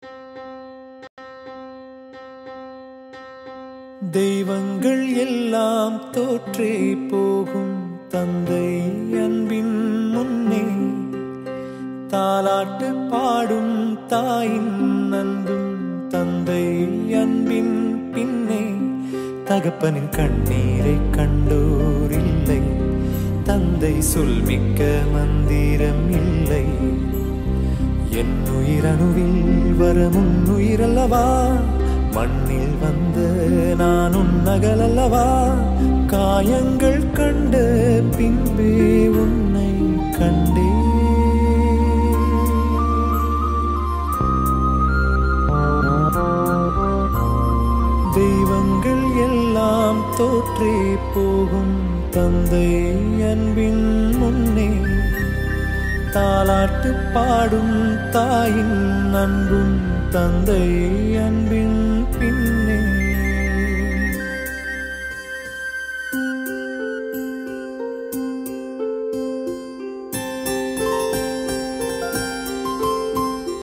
தெய்வங்கள் எல்லாம் தோற்றே போகும் தந்தை அன்பின் முன்னே தாலாட்டு பாடும் தாயின் அன்பும் தந்தை அன்பின் பின்னே தகப்பனின் கண்ணீரை கண்டோர் இல்லை தந்தை சொல்மிக்க மந்திரம் இல்லை என் உயிரணுவில் வர முன்னுயிரல்லவா மண்ணில் வந்த நான் உன்னகல் அல்லவா காயங்கள் கண்ட பின்பே உன்னை கண்டே தெய்வங்கள் எல்லாம் தோற்றே போகும் தந்தை அன்பின் முன்னே தாலாட்டு பாடும் தாயின் அன்பும் தந்தை அன்பின் பின்னே